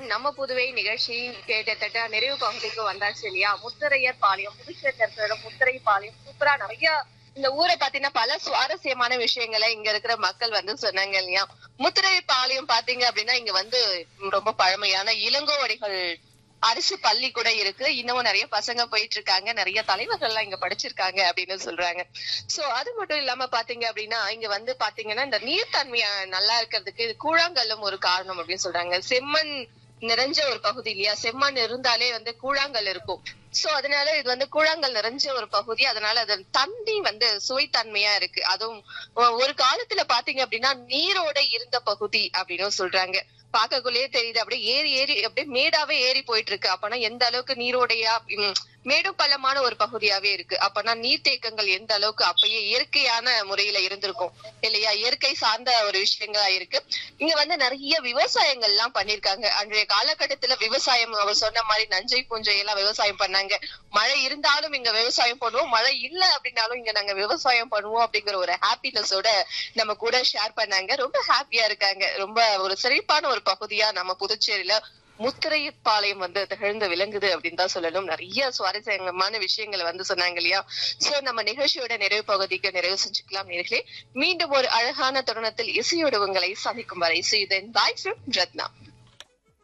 நம்ம புதுவை நிகழ்ச்சி கிட்டத்தட்ட நிறைவு பகுதிக்கு வந்தாச்சு இல்லையா முத்தரையர் பாளையம் புதுச்சேரியில் இருக்கிற முத்தரை பாளையம் சூப்பரா நிறைய இந்த ஊரை பாத்தீங்கன்னா பல சுவாரஸ்யமான விஷயங்களை இங்க இருக்கிற மக்கள் வந்து சொன்னாங்க இல்லையா முத்திரை பாளையம் பாத்தீங்க அப்படின்னா இங்க வந்து ரொம்ப பழமையான இளங்கோவடிகள் அரசு பள்ளி கூட இருக்கு இன்னமும் நிறைய பசங்க போயிட்டு இருக்காங்க நிறைய தலைவர்கள் எல்லாம் இங்க படிச்சிருக்காங்க அப்படின்னு சொல்றாங்க சோ அது மட்டும் இல்லாம பாத்தீங்க அப்படின்னா இங்க வந்து பாத்தீங்கன்னா இந்த நீர்த்தன்மை நல்லா இருக்கிறதுக்கு இது கூழாங்கல்லும் ஒரு காரணம் அப்படின்னு சொல்றாங்க செம்மண் நிறைஞ்ச ஒரு பகுதி இல்லையா செம்மண் இருந்தாலே வந்து கூழாங்கல் இருக்கும் சோ அதனால இது வந்து கூழாங்கல் நிறைஞ்ச ஒரு பகுதி அதனால அது தண்ணி வந்து சுவைத்தன்மையா இருக்கு அதுவும் ஒ- ஒரு காலத்துல பாத்தீங்க அப்படின்னா நீரோட இருந்த பகுதி அப்படின்னு சொல்றாங்க பார்க்கக்குள்ளேயே தெரியுது அப்படியே ஏறி ஏறி அப்படியே மேடாவே ஏறி போயிட்டு இருக்கு அப்பனா எந்த அளவுக்கு நீரோடையா உம், மேடும் பள்ளமான ஒரு பகுதியாவே இருக்கு அப்பனா நீர்த்தேக்கங்கள் எந்த அளவுக்கு அப்பயே இயற்கையான முறையில இருந்திருக்கும் இல்லையா இயற்கை சார்ந்த ஒரு விஷயங்களா இருக்கு இங்க வந்து நிறைய விவசாயங்கள் எல்லாம் பண்ணிருக்காங்க அன்றைய காலகட்டத்துல விவசாயம் அவர் சொன்ன மாதிரி நஞ்சை பூஞ்சை எல்லாம் விவசாயம் பண்ணாங்க மழை இருந்தாலும் இங்க விவசாயம் பண்ணுவோம் மழை இல்ல அப்படின்னாலும் இங்க நாங்க விவசாயம் பண்ணுவோம் அப்படிங்கிற ஒரு ஹாப்பினஸோட நம்ம கூட ஷேர் பண்ணாங்க ரொம்ப ஹாப்பியா இருக்காங்க ரொம்ப ஒரு செழிப்பான ஒரு பகுதியா நம்ம புதுச்சேரியில முத்திரைப்பாளையம் வந்து திகழ்ந்து விளங்குது அப்படின்னு தான் சொல்லணும் நிறைய சுவாரஸ்யமான விஷயங்களை வந்து சொன்னாங்க இல்லையா சோ நம்ம நிகழ்ச்சியோட நிறைவு பகுதிக்கு நிறைவு செஞ்சுக்கலாம் நேர்களே மீண்டும் ஒரு அழகான தருணத்தில் இசையோடு உங்களை சந்திக்கும் வரை செய்தேன் பாய் ஃப்ரம் ரத்னா